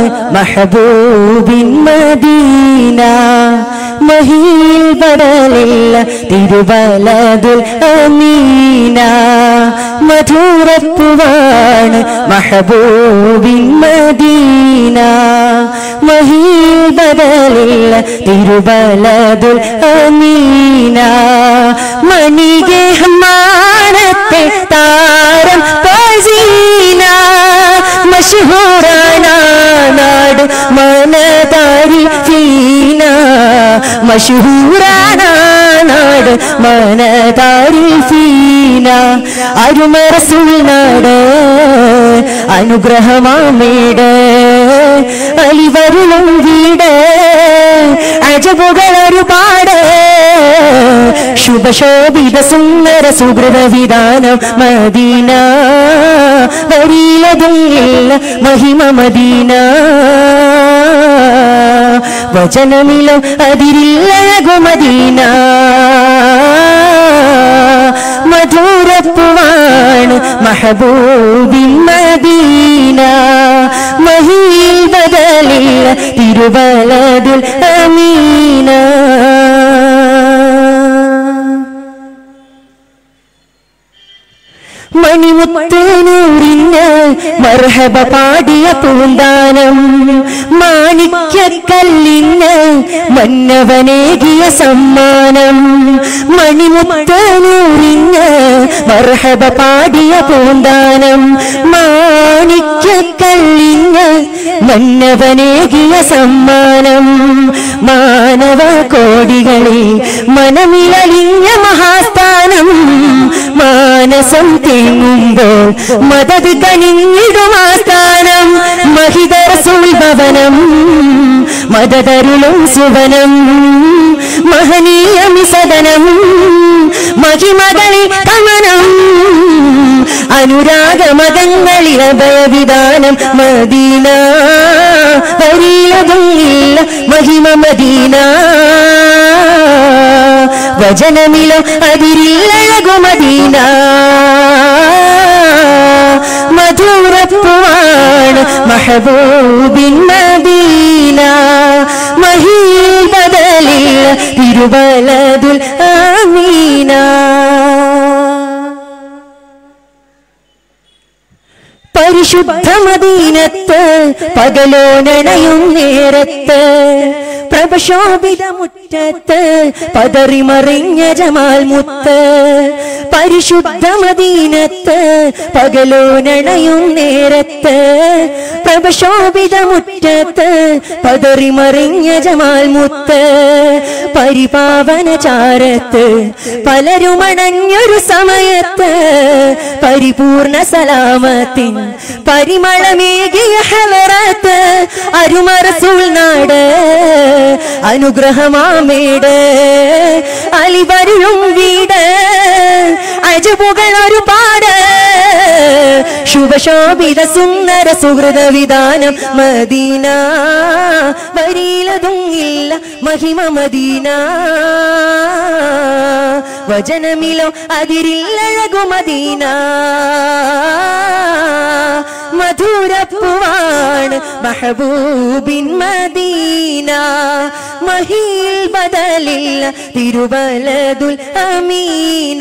മഹബൂബിൻ Medina മഹീൽ ബദലില്ല തിരുവലതുൽ അമീന മധുരപ്പുവാണ് മഹബൂബിൻ മദീന മഹീൽ ബദലില്ല തിരുവലതുൽ അമീന മണികേഹമാനത്തെ താരം പസീന മഷഹൂറാന നാട് മനതാരി ഫീന മഷഹൂറാന നാട് മനതാരി ഫീന അരുമറസുൾ നാട് അനുഗ്രഹമാമേട് അലിവരുളും വീട് അജബുകൾ ഒരുപാട് ശുഭശോഭിത സുന്ദര സുഹൃത വിധാനം മദീന വരീലതും ഇല്ല മഹിമ മദീന വചനമിലോ അതിരില്ലഴകു മദീന മധുരപ്പുവാണ് മഹബൂബിൻ മദീന മഹീൽ ബദലില്ല തിരുവലതുൽ അമീന മണിമുത്തേനൂരിന് മർഹബ പാടിയ പൂന്താനം മാണിക്യക്കല്ലിന് മന്നവനേകിയ സമ്മാനം മണിമുത്തേനൂരിന് മർഹബ പാടിയ പൂന്താനം മാണിക്യക്കല്ലിന് മന്നവനേകിയ സമ്മാനം മാനവ കോടികളിൽ മനമിലലിഞ്ഞ മഹാസ്ഥാനം മാനസം തേങ്ങുമ്പോൾ മദത് കനിഞ്ഞിടുമാ സ്ഥാനം മഹിതര സുൽഭവനം മദതരുളും സുവനം മഹനീയമി സദനം മഹിമകളിൽ കമനം അനുരാഗമതങ്ങളിൽ അഭയവിധാനം മദീന വരീലതും ഇല്ല മഹിമ മദീന വചനമിലോ അതിരില്ലഴകു മദീന മധുരപ്പുവാണ് മഹബൂബിൻ മദീന മഹീൽ ബദലില്ല തിരുവലതുൽ ആമീന പരിശുദ്ധ മദീനത്ത് പകലോനണയും നേരത്ത് പ്രഭശോഭിത മുറ്റത്ത് പതറിമറിഞ്ഞ ജമാൽ മുത്ത് പരിശുദ്ധ മദീനത്ത് പകലോനണയും നേരത്ത് പ്രഭശോഭിത മുറ്റത്ത് പതറിമറിഞ്ഞ ജമാൽ മുത്ത് പരിപാവന ചാരത്ത് പലരും അണഞ്ഞൊരു സമയത്ത് പരിപൂർണ സലാമത്തിൻ പരിമളമേകിയ ഹലറത്ത് അരുമറസൂൾ നാട് അനുഗ്രഹമാമേട് അലിവരുളും വീട് അജബുകൾ ഒരുപാട് ശുഭശോഭിത സുന്ദര സുഹൃത വിധാനം മദീന വരീലതും ഇല്ല മഹിമ മദീന വചനമിലോ അതിരില്ലഴകു മദീന മധുരപ്പുവാണ് മഹബൂബിൻ മദീന മഹീൽ ബദലില്ല തിരുവലതുൽ അമീന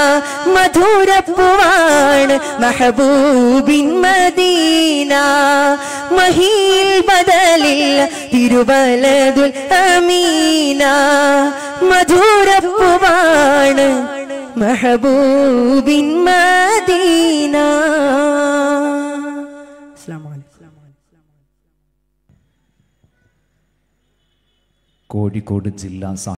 മധുരപ്പുവാണ് മഹബൂബിൻ മദീന മഹീൽ ബദലില്ല തിരുവലതുൽ അമീന മധുരപ്പുവാണ് മഹബൂബിൻ മദീന അസ്സലാമു അലൈക്കും കോഴിക്കോട് ജില്ലാ